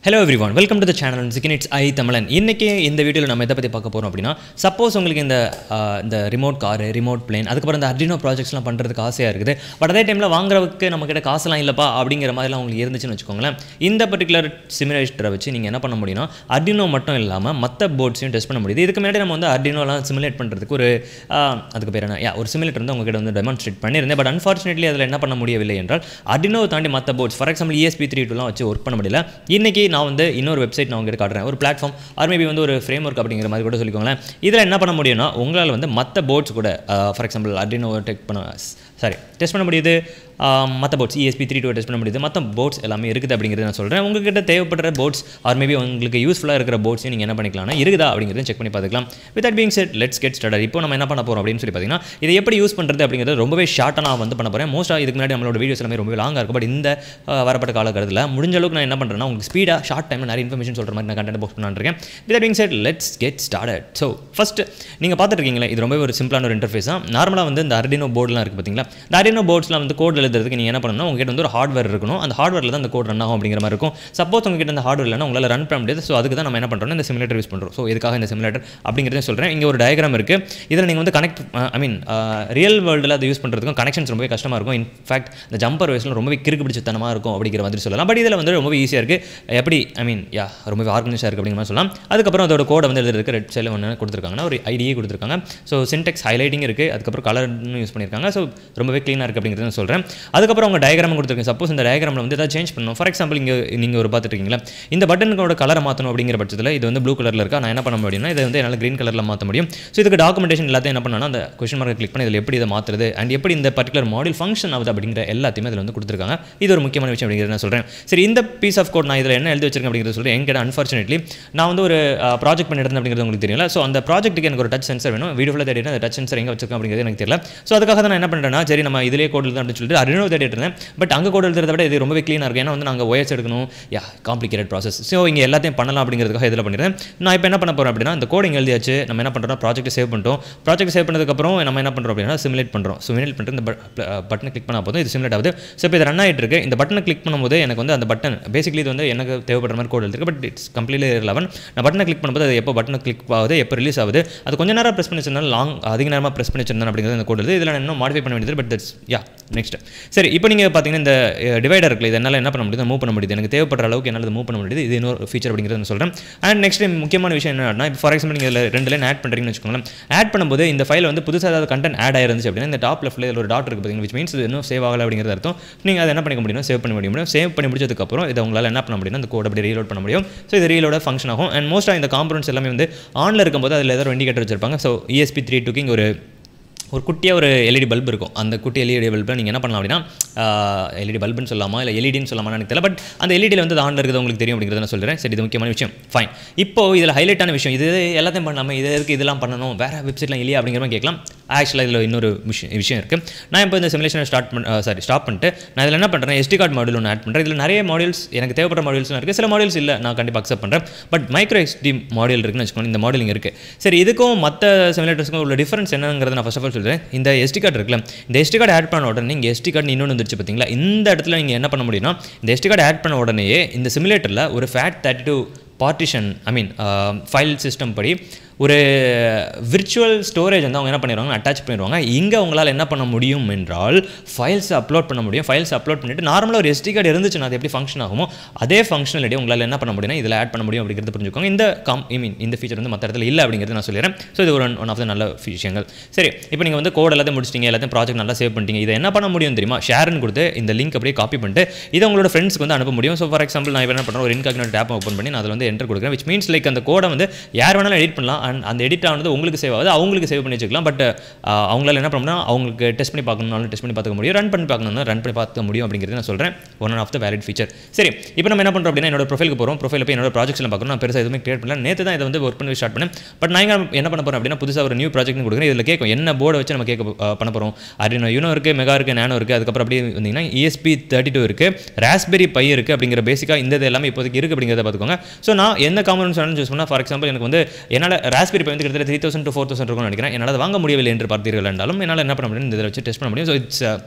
hello everyone welcome to the channel சிக்கினிட்ஸ் ஐ தமிழன் இன்றைக்கி இந்த வீடியோவில் நம்ம எதை பற்றி பார்க்க போகிறோம் அப்படின்னா சப்போஸ் உங்களுக்கு இந்த ஆஹ், இந்த ரிமோட் காரு ரிமோட் பிளேன் அதுக்கப்புறம் இந்த அர்டினோ ப்ராஜெக்ட்ஸ்லாம் பண்ணுறதுக்கு ஆசையாக இருக்குது பட் அதே டைமில் வாங்குறதுக்கு நம்மக்கிட்ட காசுலாம் இல்லைப்பா அப்படிங்கிற மாதிரிலாம் உங்களுக்கு இருந்துச்சுன்னு வச்சுக்கோங்களேன் இந்த பர்டிகுலர் சிமுலேட்டரை வச்சு நீங்கள் என்ன பண்ண முடியும்னா அர்டினோ மட்டும் இல்லாமல் மற்ற போர்ட்ஸையும் டெஸ்ட் பண்ண முடியுது இதுக்கு முன்னாடி நம்ம வந்து அர்டினோலாம் சிமுலேட் பண்ணுறதுக்கு ஒரு ஆஹ், அதுக்கு பேர் என்ன யா ஒரு சிமுலேட்டர் வந்து உங்ககிட்ட வந்து டெமான்ஸ்ட்ரேட் பண்ணியிருந்தேன் பட் அன்ஃபார்ச்சுனேட்லி அதில் என்ன பண்ண முடியவில்லை என்றால் அர்டினோ தாண்டி மற்ற boards for example ESP three டூலாம் வச்சு ஒர்க் பண்ண முடியல இன்றைக்கி நான் வந்து இன்னொரு வெப்சைட் நான் உங்ககிட்ட காட்டுறேன் ஒரு பிளாட்ஃபார்ம் ஆர் மேபி வந்து ஒரு ஃப்ரேம் ஒர்க் அப்படிங்கிற மாதிரி கூட சொல்லிக்கோங்களேன் இதில் என்ன பண்ண முடியும்னா உங்களால் வந்து மற்ற போர்ட்ஸ் கூட ஃபார் எக்ஸாம்பிள் அர்டினோ டெக் பண்ண சாரி டெஸ்ட் பண்ண முடியுது மற்ற boards ESP three two test பண்ண முடியுது மற்ற போர்ட்ஸ் எல்லாமே இருக்குது அப்படிங்கிறத நான் சொல்கிறேன் உங்ககிட்ட தேவைப்படுற போர்ட்ஸ் ஆர் மேபி உங்களுக்கு யூஸ்ஃபுல்லாக இருக்கிற போர்ட்ஸையும் நீங்கள் என்ன பண்ணிக்கலாம்னா இருக்குதா அப்படிங்கிறத செக் பண்ணி பார்த்துக்கலாம் with that being set let's get start இப்போ நம்ம என்ன பண்ண போகிறோம் அப்படின்னு சொல்லி பார்த்தீங்கன்னா இதை எப்படி யூஸ் பண்ணுறது அப்படிங்கிறது ரொம்பவே ஷார்ட்டாக நான் வந்து பண்ண போகிறேன் மோஸ்ட்டாக இதுக்கு முன்னாடி நம்மளோட வீடியோஸ் எல்லாமே ரொம்ப லாங்காக இருக்கும் பட் இந்த அஹ், வரப்பட்ட காலகட்டத்தில் முடிஞ்ச அளவுக்கு நான் என்ன பண்ணுறேன்னா உங்களுக்கு ஸ்பீடாக ஷார்ட் டைமில் நிறைய இன்ஃபர்மேஷன் சொல்கிற மாதிரி நான் கண்டென்ட் போஸ்ட் பண்ணலான்னு இருக்கேன் with that being set let's get started so first நீங்கள் பார்த்துட்டு இருக்கீங்களா இது ரொம்பவே ஒரு சிம்பிளான ஒரு இன்டர்ஃபேஸ் தான் நார்மலாக வந்து இந்த அர்டினோ போர்டுலாம் இருக்குது பார்த்தீங்களா இந்த அர்டினோ போர்ட்ஸ்லாம் வந்து கோட் எழுதுறதுக்கு நீங்கள் என்ன பண்ணணும்னா உங்ககிட்ட வந்து ஒரு ஹார்ட்வேர் இருக்கணும் அந்த ஹார்ட்வேரில் தான் அந்த கோட் ரன் ஆகும் அப்படிங்கிற மாதிரி இருக்கும் சப்போஸ் உங்ககிட்ட அந்த ஹார்ட்வேர் இல்லைனா உங்களால் ரன் பண்ண முடியாது ஸோ அதுக்கு தான் நம்ம என்ன பண்ணுறோம் இந்த சிமுலேட்டர் யூஸ் பண்ணுறோம் ஸோ இதுக்காக இந்த சிமுலேட்டர் அப்படிங்கிறத சொல்கிறேன் இங்கே ஒரு டயக்ராம் இருக்குது இதில் நீங்கள் வந்து கனெக்ட் ஐ மீன் ரியல் வேர்ல்டில் அதை யூஸ் பண்ணுறதுக்கும் கனெக்ஷன்ஸ் ரொம்பவே கஷ்டமாக இருக்கும் இன்ஃபேக்ட் இந்த ஜம்பர் வயசில் ரொம்பவே கிறுக்கு பிடிச்சத்தனமாக இருக்கும் அப்படிங்கிற மாதிரி சொல்லலாம் பட் இதில் வந்து ரொம்பவே ஈஸியாக இருக்குது எப்படி ஐ மீன் யா ரொம்பவே ஆர்கனைஸாக இருக்குது அப்படிங்கிற மாதிரி சொல்லலாம் அதுக்கப்புறம் அதோட கோடை வந்து எழுதுறதுக்கு ரெட் சைடில் ஒன்று கொடுத்துருக்காங்கன்னா ஒரு ஐடியே கொடுத்துருக்காங்க ஸோ சின்டெக்ஸ் ஹைலைட்டிங் இருக்குது அதுக்கப்புறம் கலர்னு யூஸ் பண்ணியிருக்காங்க ஸோ ரொம்பவே க்ளீனாக இருக்குது அப்படிங்கிறத நான் சொல்கிறேன் அதுக்கப்புறம் அவங்க டயக்ராம் கொடுத்துருக்கேன் சப்போஸ் இந்த டயக்ராமில் வந்து ஏதாவது சேஞ்ச் பண்ணணும் ஃபார் எக்ஸாம்பிள் இங்கே நீங்கள் ஒரு பார்த்துட்டு இருக்கீங்களா இந்த பட்டனுக்கோட கலரை மாற்றணும் அப்படிங்கிற பட்சத்தில் இது வந்து ப்ளூ கலரில் இருக்கா நான் என்ன பண்ண முடியும்னா இதை வந்து என்னால் க்ரீன் கலரில் மாற்ற முடியும் ஸோ இதுக்கு டாக்குமெண்டேஷன் எல்லாத்தையும் என்ன பண்ணணும் அந்த கொஷின் மார்க்கை கிளிக் பண்ணி இதில் எப்படி இதை மாற்றுறது அண்ட் எப்படி இந்த பர்டிகுலர் மாடியூல் ஃபங்க்ஷன் ஆகுது அப்படிங்கிற எல்லாத்தையுமே இதில் வந்து கொடுத்துருக்காங்க இது ஒரு முக்கியமான விஷயம் அப்படிங்கிறத நான் சொல்கிறேன் சரி இந்த பீஸ் ஆஃப் கோட் நான் இதில் என்ன எழுதி வச்சிருக்கேன் அப்படிங்கிறத சொல்கிறேன் என்கிட்ட அன்ஃபார்ச்சுனேட்லி நான் வந்து ஒரு ப்ராஜெக்ட் பண்ணிருந்தேன் அப்படிங்கிறது உங்களுக்கு தெரியல ஸோ அந்த ப்ராஜெக்ட்டுக்கு எனக்கு ஒரு டச் சென்சர் வேணும் வீடியோவில் தேடி அந்த டச் சென்சர் எங்கே வச்சிருக்கேன் அப்படிங்கிறது எனக்கு தெரியல ஸோ அதுக்காக தான் நான் என்ன பண்ணுறேன்னா சரி நம்ம இதிலே கோட் எழுதுறோம் அப்படின்னு சொல்லிட்டு அரினோ தேடிட்டு இருந்தேன் பட் அங்கே கோட் எழுதுறத விட இது ரொம்பவே க்ளீனாக இருக்கும் ஏன்னா வந்து நாங்கள் ஒயர்ஸ் எடுக்கணும் யா காம்ப்ளிகேட்டட் ப்ராசஸ் ஸோ இங்கே எல்லாத்தையும் பண்ணலாம் அப்படிங்கிறதுக்காக இதில் பண்ணிடுறேன் நான் இப்போ என்ன பண்ண போகிறேன் அப்படின்னா இந்த கோடிங் எழுதியாச்சு நம்ம என்ன பண்ணுறோம் ப்ராஜெக்ட் சேவ் பண்ணிட்டோம் ப்ராஜெக்ட் சேவ் பண்ணதுக்கப்புறம் நம்ம என்ன பண்ணுறோம் அப்படின்னா சிமுலேட் பண்ணுறோம் சிமுலேட் பண்ணிட்டு இந்த பட்டனை கிளிக் பண்ணால் போதும் இது சிமுலேட் ஆகுது ஸோ இப்போ இது ரன் ஆகிட்டு இருக்கு இந்த பட்டனை கிளிக் பண்ணும்போது எனக்கு வந்து அந்த பட்டன் பேசிக்கலி இது வந்து எனக்கு தேவைப்படுற மாதிரி கோட் எழுதிருக்கு பட் இட்ஸ் கம்ப்ளீட்லி லெவன் நான் பட்டனை கிளிக் பண்ணும்போது அது எப்போ பட்டனை கிளிக் ஆகுது எப்போ ரிலீஸ் ஆகுது அது கொஞ்ச நேரம் ப்ரெஸ் பண்ணி வச்சிருந்தாலும் லாங் அதிக நேரமாக ப்ரெஸ் பண்ணி வச்சிருந்தேன் அப்படிங்கிறது அந்த கோட் எழுது இதில் நான் இன்னும் மாடிஃபை பண்ண வேண்டியது பட் தட்ஸ் யா நெக்ஸ்ட் சரி இப்போ நீங்கள் பார்த்தீங்கன்னா இந்த டிவைடர் இருக்குல்ல இது என்னால் என்ன பண்ண முடியுது மூவ் பண்ண முடியுது எனக்கு தேவைப்படுற அளவுக்கு என்னால் மூவ் பண்ண முடியுது இது இன்னொரு ஃபீச்சர் அப்படிங்கிறத நான் சொல்கிறேன் அண்ட் நெக்ஸ்ட் முக்கியமான விஷயம் என்னன்னா இப்போ ஃபார் எக்ஸாம்பிள் நீங்கள் இதில் ரெண்டு லைன் ஆட் பண்ணுறீங்கன்னு வச்சுக்கோங்களேன் ஆட் பண்ணும்போது இந்த ஃபைல் வந்து புதுசாக ஏதாவது கண்டென்ட் ஆட் ஆயிருந்துச்சு அப்படின்னா இந்த டாப் லெஃப்ட்டில் இதில் ஒரு டாட் இருக்குது பார்த்தீங்கன்னா விச் மீன்ஸ் இது இன்னும் சேவ் ஆகலை அப்படிங்கிறது அர்த்தம் நீங்கள் அதை என்ன பண்ணிக்க முடியும் சேவ் பண்ண முடியும் சேவ் பண்ணி முடிச்சதுக்கப்புறம் இதை உங்களால் என்ன பண்ண முடியும் அந்த கோட் அப்படி ரீலோட் பண்ண முடியும் ஸோ இது ரீலோட ஃபங்க்ஷன் ஆகும் அண்ட் மோஸ்ட்டாக இந்த காம்பனன்ட்ஸ் எல்லாமே வந்து ஆனில் இருக்கும்போது அதில் ஏதாவது இண்டிகேட்டர் வச்சிருப்பாங்க ஸோ ESP த்ரீ டூக்கு இங்கே ஒரு ஒரு குட்டியாக ஒரு எல்இடி பல்ப் இருக்கும் அந்த குட்டி எல்இடி பல்பில் நீங்கள் என்ன பண்ணலாம் அப்படின்னா எல்இடி பல்புன்னு சொல்லலாமா இல்லை எல்இடின்னு சொல்லலாமா எனக்கு தெரியல பட் அந்த எல்இடியில் வந்து ஆனில் இருக்குது உங்களுக்கு தெரியும் அப்படிங்கிறத நான் சொல்கிறேன் சரி இது முக்கியமான விஷயம் ஃபைன் இப்போ இதில் ஹைலைட்டான விஷயம் இது எல்லாத்தையும் பண்ணாமல் இது எதுக்கு இதெல்லாம் பண்ணணும் வேறு வெப்சைட்லாம் இல்லையா அப்படிங்கிற மாதிரி கேட்கலாம் ஆக்சுவலாக இதில் இன்னொரு விஷயம் விஷயம் இருக்குது நான் இப்போ இந்த சிமுலேஷனை ஸ்டார்ட் பண்ண சாரி ஸ்டாப் பண்ணிட்டு நான் இதில் என்ன பண்ணுறேன் எஸ்டி கார்டு மாடியூல் ஒன்று ஆட் பண்ணுறேன் இதில் நிறைய மாடியூல்ஸ் எனக்கு தேவைப்படுற மாடியூல்ஸ்லாம் இருக்குது சில மாடியூல்ஸ் இல்லை நான் கண்டிப்பாக அக்செப்ட் பண்ணுறேன் பட் மைக்ரோ எஸ்டி மாடியூல் இருக்குன்னு வச்சுக்கோங்க இந்த மாடல் இங்கே இருக்குது சரி இதுக்கும் மற்ற சிமுலேட்டர்ஸ்க்கும் உள்ள டிஃபரன்ஸ் என்னங்கிறத நான் ஃபஸ்ட் ஆஃப் ஆல் சொல்கிறேன் இந்த எஸ்டி கார்டு இருக்குல்ல இந்த எஸ்டி கார்டு ஆட் பண்ண உடனே இங்கே எஸ்டி கார்டு இன்னொன்று வந்துருச்சு பார்த்தீங்களா இந்த இடத்துல நீங்கள் என்ன பண்ண முடியும்னா இந்த எஸ்டி கார்டு ஆட் பண்ண உடனேயே இந்த சிமுலேட்டரில் ஒரு FAT thirty two partition I mean file system படி ஒரு விர்ச்சுவல் ஸ்டோரேஜ் வந்து அவங்க என்ன பண்ணிடுவாங்க அட்டாச் பண்ணிடுவாங்க இங்கே உங்களால் என்ன பண்ண முடியும் என்றால் ஃபைல்ஸ் அப்லோட் பண்ண முடியும் ஃபைல்ஸ் அப்லோட் பண்ணிட்டு நார்மலாக ஒரு எஸ்டி கார்டு இருந்துச்சுன்னா அது எப்படி ஃபங்க்ஷன் ஆகுமோ அதே ஃபங்க்ஷனலிட்டி உங்களால் என்ன பண்ண முடியும்னா இதில் ஆட் பண்ண முடியும் அப்படிங்கிறது புரிஞ்சுக்கோங்க இந்த கம் ஐ மீன் இந்த ஃபீச்சர் வந்து மற்ற இடத்துல இல்லை அப்படிங்கிறது நான் சொல்லிடுறேன் ஸோ இது ஒரு ஒன் ஆஃப் த நல்ல விஷயங்கள் சரி இப்போ நீங்கள் வந்து கோட் எல்லாத்தையும் முடிச்சிட்டீங்க எல்லாத்தையும் ப்ராஜெக்ட் நல்லா சேவ் பண்ணிட்டீங்க இதை என்ன பண்ண முடியும் தெரியுமா ஷேர்னு கொடுத்து இந்த லிங்க் அப்படியே காப்பி பண்ணிட்டு இதை உங்களோட ஃப்ரெண்ட்ஸ்க்கு வந்து அனுப்ப முடியும் ஸோ ஃபார் எக்ஸாம்பிள் நான் இப்போ என்ன பண்ணுறேன் ஒரு இன்காக்னட் டேப் ஓப்பன் பண்ணி நான் அதில் வந்து என்டர் கொடுக்குறேன் விச் மீன்ஸ் லைக் அந்த கோடை வந்து யார் வேணாலும் எடிட் பண்ணலாம் அண்ட் அந்த எடிட் ஆனது உங்களுக்கு சேவ் ஆகுது அவங்களுக்கு சேவ் பண்ணி வச்சுக்கலாம் பட் அவங்களால என்ன பண்ணணும்னா அவங்களுக்கு டெஸ்ட் பண்ணி பார்க்கணும்னாலும் டெஸ்ட் பண்ணி பார்த்துக்க முடியும் ரன் பண்ணி பார்க்கணும்னா ரன் பண்ணி பார்க்க முடியும் அப்படிங்கிறது நான் சொல்கிறேன் one of the valid feature சரி இப்போ நம்ம என்ன பண்ணுறோம் அப்படின்னா என்னோட ப்ரொஃபைலுக்கு போகிறோம் ப்ரொஃபைல் போய் என்னோட ப்ராஜெக்ட்ஸ்லாம் பார்க்கணும் நான் பெருசாக எதுவுமே கிரியேட் பண்ணல நேற்று தான் இதை வந்து ஒர்க் பண்ணி ஸ்டார்ட் பண்ணேன் பட் நான் இங்க என்ன பண்ண போகிறேன் அப்படின்னா புதுசாக ஒரு நியூ ப்ராஜெக்ட் கொடுக்குறேன் இதில் கேட்கும் என்ன போர்டை வச்சு நம்ம கேட்க அஹ், பண்ண போகிறோம் அப்படின்னா யூனோ இருக்குது மெகா இருக்குது நேனோ இருக்குது அதுக்கப்புறம் அப்படியே வந்தீங்கன்னா ESP தேர்ட்டி டூ இருக்குது ராஸ்பெரி பை இருக்குது அப்படிங்கிற பேசிக்காக இந்த இது எல்லாமே இப்போதைக்கு இருக்குது அப்படிங்கிறத பார்த்துக்கோங்க ஸோ நான் எந்த காம்பனன்ஸ் வேணும் சூஸ் பண்ணால் ஃபார் எக்ஸாம்பிள் எனக்கு வந்து என்னால் ராஸ்பெரி பை வந்து கிட்டத்தட்ட three thousand to four thousand இருக்கும்னு நினைக்கிறேன் என்னால் அதை வாங்க முடியவில்லை என்று பார்த்தீர்கள் என்றாலும் என்னால் என்ன பண்ண முடியும் இந்த இதில் வச்சு டெஸ்ட் பண்ண முடியும் ஸோ இட்ஸ்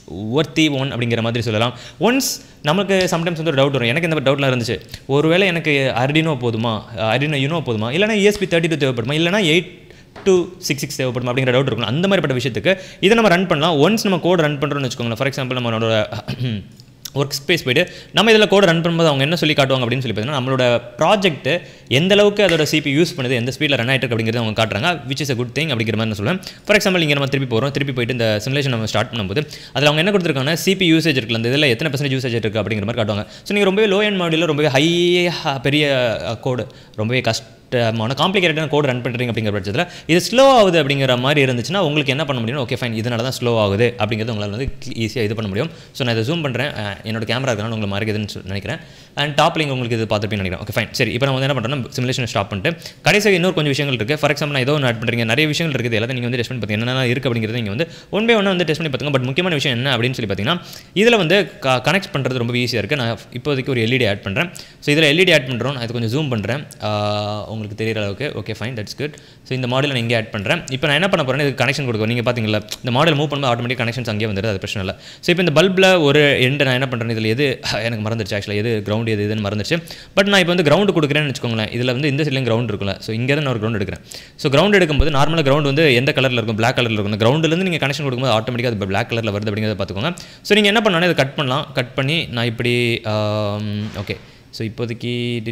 ஒர்த்தி ஒன் அப்படிங்கிற மாதிரி சொல்லலாம் ஒன்ஸ் நமக்கு சம்டைம்ஸ் வந்து ஒரு டவுட் வரும் எனக்கு இந்த டவுட்லாம் இருந்துச்சு ஒருவேளை எனக்கு அர்டினோ போதுமா அர்டினோ யூனோ போதுமா இல்லைனா ESP தேர்ட்டி டூ தேவைப்படுமா இல்லைனா எயிட் டூ சிக்ஸ் சிக்ஸ் தேவைப்படுமா அப்படிங்கிற டவுட் இருக்கும் அந்த மாதிரிப்பட்ட விஷயத்துக்கு இதை நம்ம ரன் பண்ணலாம் ஒன்ஸ் நம்ம கோட் ரன் பண்ணுறோம்னு வச்சுக்கோங்களேன் ஃபார் எக்ஸாம்பிள் நம்மளோட ஒர்க் ஸ்பேஸ் போயிட்டு நம்ம இதில் கோட் ரன் பண்ணும்போது அவங்க என்ன சொல்லி காட்டுவாங்க அப்படின்னு சொல்லி பார்த்தீங்கன்னா நம்மளோட ப்ராஜெக்ட் எந்த அளவுக்கு அதோட சிபி யூஸ் பண்ணுது எந்த ஸ்பீடில் ரன் ஆகிட்டு இருக்கு அப்படிங்கிறத அவங்க காட்டுறாங்க which is a good thing அப்படிங்கிற மாதிரி நான் சொல்லுவேன் ஃபார் எக்ஸாம்பிள் இங்கே நம்ம திருப்பி போகிறோம் திருப்பி போயிட்டு இந்த சிமுலேஷன் நம்ம ஸ்டார்ட் பண்ணும்போது அதில் அவங்க என்ன கொடுத்துருக்காங்கன்னா சிபி யூசேஜ் இருக்குல்ல அந்த இதில் எத்தனை பர்சன்ட் யூசேஜ் இருக்குது அப்படிங்கிற மாதிரி காட்டுவாங்க ஸோ நீங்கள் ரொம்பவே லோ எண்ட் மாடியில் ரொம்பவே ஹை பெரிய கோடு ரொம்பவே கஷ்டமான காம்ப்ளிகேட்டடான கோட் ரன் பண்ணுறீங்க அப்படிங்கிற பட்சத்தில் இது ஸ்லோ ஆகுது அப்படிங்கிற மாதிரி இருந்துச்சுன்னா உங்களுக்கு என்ன பண்ண முடியும் ஓகே ஃபைன் இதனால தான் ஸ்லோ ஆகுது அப்படிங்கிறது உங்களால் வந்து ஈஸியாக இது பண்ண முடியும் ஸோ நான் இதை ஜூம் பண்ணுறேன் என்னோட கேமரா இருக்கனால உங்களுக்கு மறைக்குதுன்னு சொல்லி நினைக்கிறேன் அண்ட் டாப் லிங்க் உங்களுக்கு இது பார்த்துருப்பீங்க நினைக்கிறேன் ஓகே ஃபைன் சரி இப்போ நம்ம வந்து என்ன பண்ணுறோம் சிமுலேஷன் ஸ்டாப் பண்ணிட்டு கடைசியாக இன்னொரு கொஞ்சம் விஷயங்கள் இருக்குது ஃபார் எக்ஸாம்பிள் நான் ஏதோ ஒன்று ஆட் பண்ணுறீங்க நிறைய விஷயங்கள் இருக்குது எல்லாத்தையும் நீங்கள் வந்து டெஸ்ட் பண்ணி பார்த்துங்க என்னென்ன இருக்குது அப்படிங்கிறது நீங்கள் வந்து ஒன் பை ஒன்று வந்து டெஸ்ட் பண்ணி பார்த்துங்க பட் முக்கியமான விஷயம் என்ன அப்படின்னு சொல்லி பார்த்தீங்கன்னா இதில் வந்து கனெக்ட் பண்ணுறது ரொம்ப ஈஸியாக இருக்குது நான் இப்போதைக்கு ஒரு எல்இடி ஆட் பண்ணுறேன் ஸோ இதில் எல்இடி ஆட் பண்ணுறோம் நான் இது கொஞ்சம் ஜூம் பண்ணுறேன் உங்களுக்கு தெரியிற அளவுக்கு okay fine that's good so இந்த மாடல் நான் இங்கே ஆட் பண்ணுறேன் இப்போ நான் என்ன பண்ண போகிறேன் இதுக்கு கனெக்ஷன் கொடுக்கும் நீங்கள் பார்த்தீங்களா இந்த மாடல் மூவ் பண்ணும்போது ஆட்டோமேட்டிக் கனெக்ஷன்ஸ் அங்கேயே வந்துடுது அது பிரச்சனை இல்லை ஸோ இப்போ இந்த பல்பில் ஒரு எண்டு நான் என்ன பண்ணுறேன் இதில் எது எனக்கு மறந்துருச்சு ஆக்சுவலாக எது கிரவுண்ட் எது இதுன்னு மறந்துச்சு பட் நான் இப்போ வந்து கிரவுண்டு கொடுக்குறேன்னு வச்சுக்கோங்களேன் இதில் வந்து இந்த சைட்லையும் கிரவுண்ட் இருக்குல்ல ஸோ இங்கே தான் நான் ஒரு கிரவுண்ட் எடுக்கிறேன் ஸோ கிரவுண்ட் எடுக்கும்போது நார்மலாக கிரவுண்ட் வந்து எந்த கலரில் இருக்கும் பிளாக் கலரில் இருக்கும் கிரவுண்ட்லேருந்து நீங்கள் கனெக்ஷன் கொடுக்கும்போது ஆட்டோமேட்டிக்காக அது பிளாக் கலரில் வருது அப்படிங்கிறத பார்த்துக்கோங்க ஸோ நீங்கள் என்ன பண்ணணும் இதை கட் பண்ணலாம் கட் பண்ணி நான் இப்படி ஓகே ஸோ இப்போதைக்கு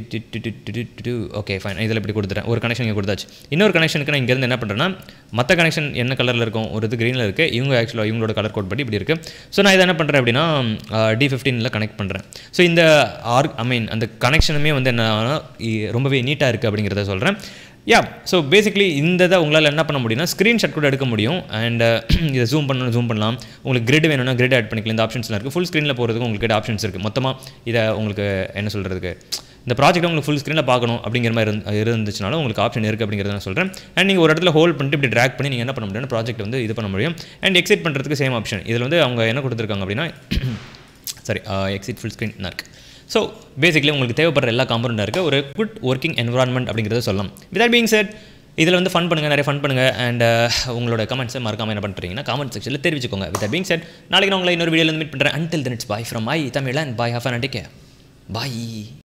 ஓகே ஃபைன் இதில் இப்படி கொடுத்துட்டேன் ஒரு கனெக்ஷன் இங்கே கொடுத்தாச்சு இன்னொரு கனெக்ஷனுக்கு நான் இங்கேருந்து என்ன பண்ணுறேன்னா மற்ற கனெக்ஷன் என்ன கலரில் இருக்கும் ஒரு இது க்ரீனில் இருக்குது இவங்க ஆக்சுவலாக இவங்களோட கலர் கோட் படி இப்படி இருக்குது ஸோ நான் இதை என்ன பண்ணுறேன் அப்படின்னா டி ஃபிஃப்டீனில் கனெக்ட் பண்ணுறேன் ஸோ இந்த ஆர் ஐ மீன் அந்த கனெக்ஷனுமே வந்து என்ன ரொம்பவே நீட்டாக இருக்குது அப்படிங்கிறத சொல்கிறேன் யா ஸோ பேசிக்லி இந்த இதை உங்களால் என்ன பண்ண முடியும்னா ஸ்க்ரீன்ஷாட் கூட எடுக்க முடியும் அண்ட் இதை ஜூம் பண்ணணும் ஜூம் பண்ணலாம் உங்களுக்கு கிரிட் வேணும்னா கிரிட் ஆட் பண்ணிக்கலாம் இந்த ஆப்ஷன்ஸ்லாம் இருக்குது ஃபுல் ஸ்க்ரீனில் போகிறதுக்கு உங்களுக்கு ஆப்ஷன்ஸ் இருக்குது மொத்தமாக இதை உங்களுக்கு என்ன சொல்கிறதுக்கு இந்த ப்ராஜெக்ட் உங்களுக்கு ஃபுல் ஸ்க்ரீனில் பார்க்கணும் அப்படிங்கிற மாதிரி இருந்து இருந்துச்சுனாலும் உங்களுக்கு ஆப்ஷன் இருக்குது அப்படிங்கிறத நான் சொல்கிறேன் அண்ட் நீங்கள் ஒரு இடத்துல ஹோல்ட் பண்ணிட்டு இப்படி ட்ராக் பண்ணி நீங்கள் என்ன பண்ண முடியும்னா ப்ராஜெக்ட் வந்து இது பண்ண முடியும் அண்ட் எக்ஸிட் பண்ணுறதுக்கு சேம் ஆப்ஷன் இதில் வந்து அவங்க என்ன கொடுத்துருக்காங்க அப்படின்னா சாரி எக்ஸிட் ஃபுல் ஸ்க்ரீன் இருக்குது ஸோ பேசிக்கலி உங்களுக்கு தேவைப்படுற எல்லா காம்பனண்டாக இருக்குது ஒரு குட் ஒர்க்கிங் என்வரான்மெண்ட் அப்படிங்கிறத சொல்லலாம் வித் பீங் செட் இதில் வந்து ஃபன் பண்ணுங்கள் நிறைய ஃபன் பண்ணுங்கள் அண்ட் உங்களோட கமெண்ட்ஸை மறக்காமல் என்ன பண்ணுறீங்கன்னா கமெண்ட் செக்ஷனில் தெரிவிச்சுக்கோங்க வித் பீங் செட் நாளைக்கு நான் உங்களை இன்னொரு வீடியோவில் மீட் பண்ணுறேன் until then it's bye from I Tamil and bye half and take bye